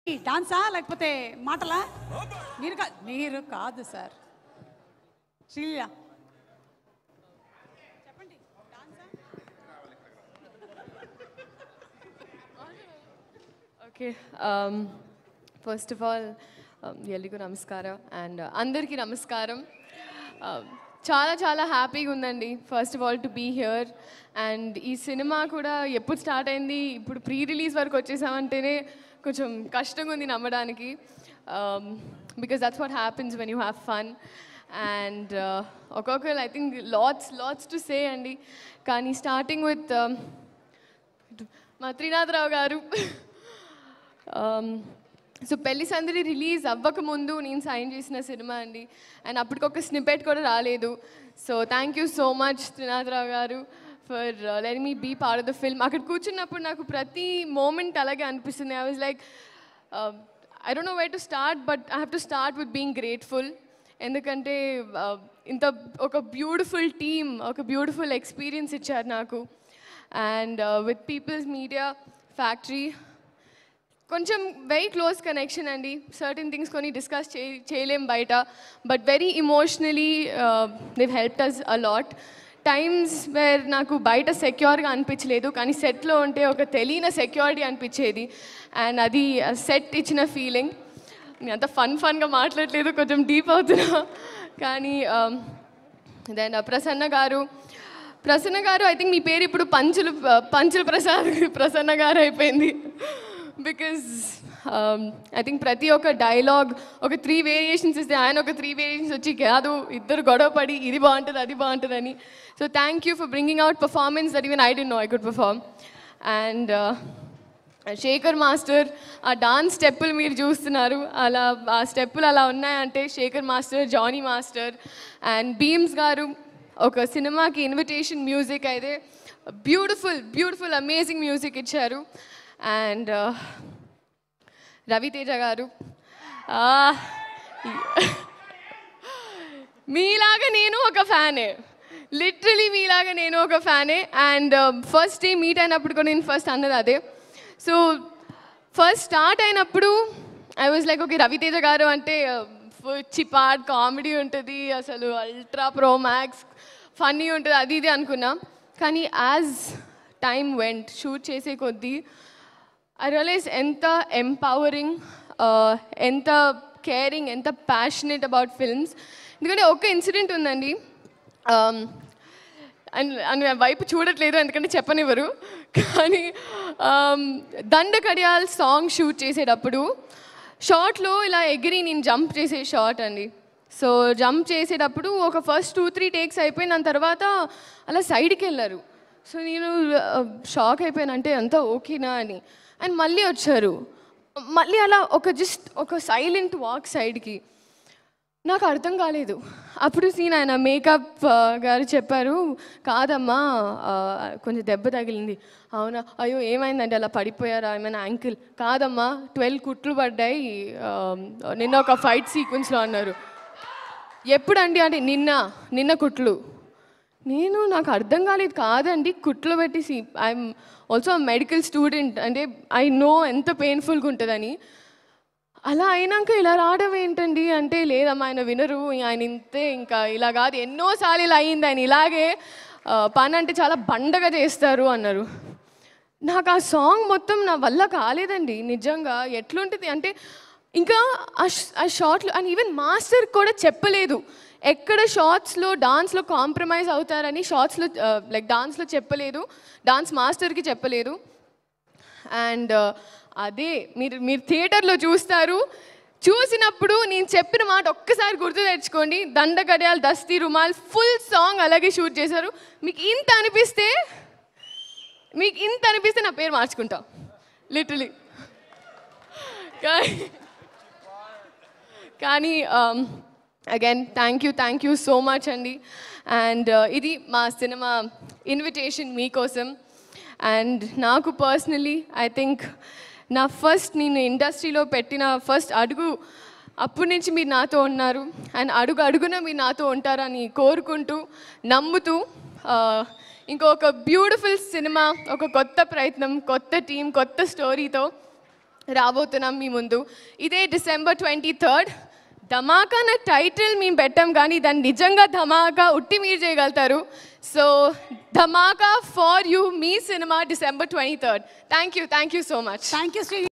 డాన్సా లేకపోతే మాటలా మీరు కాదు మీరు కాదు సార్ శ్రీలీల చెప్పండి డాన్సా ఓకే ఫస్ట్ ఆఫ్ ఆల్ ఎల్లిಗೂ నమస్కారం అండ్ అందరికీ నమస్కారం Um, చాలా చాలా హ్యాపీగా ఉందండి first of all to be here and ఈ సినిమా కూడా ఎప్పుడు స్టార్ట్ అయింది ఇప్పుడు ప్రీ రిలీజ్ వరకు వచ్చేసామంటేనే కొంచెం కష్టంగా ఉంది నమ్మడానికి because that's what happens when you have fun and ఒక్కొక్కరు I think lots lots to say అండి కానీ స్టార్టింగ్ విత్ మా త్రినాథరావు గారు సో పెళ్లి సందడి రిలీజ్ అవ్వకముందు నేను సైన్ చేసిన సినిమా అండి అండ్ అప్పటికొక స్నిపెట్ కూడా రాలేదు so thank you so much Trinadha Rao garu for let me be part of the film అక్కడ కూర్చున్నప్పుడు నాకు ప్రతి మూమెంట్ అలాగే అనిపిస్తుంది I was like I don't know way to start but I have to start with being grateful ఎందుకంటే uh, ఇంత ఒక beautiful team ఒక బ్యూటిఫుల్ ఎక్స్పీరియన్స్ ఇచ్చారు నాకు and with peoples media factory కొంచెం వెరీ క్లోజ్ కనెక్షన్ అండి సర్టన్ థింగ్స్ కొన్ని discuss చే చేయలేం బయట but very emotionally they've help us a lot times where నాకు బయట సెక్యూర్గా అనిపించలేదు కానీ సెట్లో ఉంటే ఒక తెలియని సెక్యూరిటీ అనిపించేది అండ్ అది సెట్ ఇచ్చిన ఫీలింగ్ నేను అంత ఫన్ ఫన్గా మాట్లాడలేదు కొంచెం డీప్ అవుతున్నా కానీ దెన్ ప్రసన్న గారు ప్రసన్న గారు ఐ థింక్ మీ పేరు ఇప్పుడు పంచులు పంచులు ప్రసాద్ ప్రసన్న గారు అయిపోయింది బికాజ్ ఐ థింక్ ప్రతి ఒక్క డైలాగ్ ఒక త్రీ వేరియేషన్స్ ఇస్తే ఆయన ఒక త్రీ వేరియేషన్స్ వచ్చి కాదు ఇద్దరు గొడవ పడి ఇది బాగుంటుంది అది బాగుంటుంది అని so thank you for bringing out performance that even I didn't know I could perform and Shekhar master ఆ డాన్స్ స్టెప్పులు మీరు చూస్తున్నారు అలా ఆ స్టెప్పులు అలా ఉన్నాయంటే Shekhar master Jani master and Bheems garu ఒక సినిమాకి ఇన్విటేషన్ మ్యూజిక్ అయితే బ్యూటిఫుల్ బ్యూటిఫుల్ అమేజింగ్ మ్యూజిక్ ఇచ్చారు అండ్ రవితేజ గారు ఆ, మీలాగా నేను ఒక ఫ్యానే లిటరలీ మీలాగా నేను ఒక ఫ్యానే అండ్ ఫస్ట్ డే మీట్ అయినప్పుడు కూడా నేను ఫస్ట్ అన్నది అదే సో ఫస్ట్ స్టార్ట్ అయినప్పుడు I was like okay Ravi Teja garu అంటే చిపాడ్ కామెడీ ఉంటుంది అసలు అల్ట్రా ప్రో మ్యాక్స్ ఫన్నీ ఉంటుంది అది ఇది అనుకున్నా కానీ యాజ్ టైం వెంట్ షూట్ చేసే కొద్దీ ఐ రియలైజ్ ఎంత ఎంపవరింగ్ ఎంత కేరింగ్ ఎంత ప్యాషనెట్ అబౌట్ ఫిల్మ్స్ ఎందుకంటే ఒక ఇన్సిడెంట్ ఉందండి అండ్ అండ్ వైపు చూడట్లేదు ఎందుకంటే చెప్పనివ్వరు కానీ um, దండ కడియాల్ సాంగ్ షూట్ చేసేటప్పుడు షార్ట్లో ఇలా ఎగిరి నేను జంప్ చేసే షార్ట్ అండి సో జంప్ చేసేటప్పుడు ఒక ఫస్ట్ టూ త్రీ టేక్స్ అయిపోయిన దాని తర్వాత అలా సైడ్కి వెళ్ళారు సో నేను షాక్ అయిపోయాను అంటే అంతా ఓకేనా అని అండ్ మళ్ళీ వచ్చారు మళ్ళీ అలా ఒక జస్ట్ ఒక సైలెంట్ వాక్ సైడ్కి నాకు అర్థం కాలేదు అప్పుడు సీన్ ఆయన మేకప్ గారు చెప్పారు కాదమ్మా ఆ, కొంచెం దెబ్బ తగిలింది అవునా అయ్యో ఏమైందండి అలా పడిపోయారా ఏమైనా యాంకిల్ కాదమ్మా ట్వెల్వ్ కుట్లు పడ్డాయి ఆ, నిన్న ఒక ఫైట్ సీక్వెన్స్లో అన్నారు ఎప్పుడండి అంటే నిన్న నిన్న కుట్లు నేను నాకు అర్థం కాలేదు కాదండి కుట్లు పెట్టేసి ఐఎమ్ ఆల్సో మెడికల్ స్టూడెంట్ అంటే ఐ నో ఎంత పెయిన్ఫుల్గా ఉంటుందని అలా అయినాక ఇలా రావడం ఏంటండి అంటే లేదమ్మా ఆయన వినరు ఆయన ఇంతే ఇంకా ఇలా కాదు ఎన్నోసార్లు ఇలా అయింది ఆయన ఇలాగే ఆ, పని అంటే చాలా బండగా చేస్తారు అన్నారు నాకు ఆ సాంగ్ మొత్తం నా వల్ల కాలేదండి నిజంగా ఎట్లుంటుంది అంటే ఇంకా ఆ ష్- ఆ షార్ట్లో అండ్ ఈవెన్ మాస్టర్ కూడా చెప్పలేదు ఎక్కడ షార్ట్స్లో డాన్స్లో కాంప్రమైజ్ అవుతారని షార్ట్స్లో లైక్ డాన్స్లో చెప్పలేదు డాన్స్ మాస్టర్కి చెప్పలేదు అండ్ అదే మీరు మీరు థియేటర్లో చూస్తారు చూసినప్పుడు నేను చెప్పిన మాట ఒక్కసారి గుర్తు తెచ్చుకోండి దండ గడియాలు దస్తీ రుమాల్ ఫుల్ సాంగ్ అలాగే షూట్ చేశారు మీకు ఇంత అనిపిస్తే మీకు ఇంత అనిపిస్తే నా పేరు మార్చుకుంటా లిటరలీ కానీ again thank you thank you so much అండి అండ్ ఇది మా సినిమా ఇన్విటేషన్ మీకోసం అండ్ నాకు పర్సనలీ ఐ థింక్ నా ఫస్ట్ నేను ఇండస్ట్రీలో పెట్టిన ఫస్ట్ అడుగు అప్పటి నుంచి మీరు నాతో ఉన్నారు అండ్ అడుగు అడుగున మీరు నాతో ఉంటారని కోరుకుంటూ నమ్ముతూ ఆ, ఇంకొక బ్యూటిఫుల్ సినిమా ఒక కొత్త ప్రయత్నం కొత్త టీం కొత్త స్టోరీతో రాబోతున్నాం మీ ముందు ఇదే డిసెంబర్ ట్వంటీ థర్డ్ ధమాకా అన్న టైటిల్ మేము పెట్టాం కానీ దాన్ని నిజంగా ధమాకా ఉట్టి మీరు చేయగలుగుతారు సో ధమాకా ఫార్ యూ మీ cinema December twenty third thank you thank you so much thank you Shri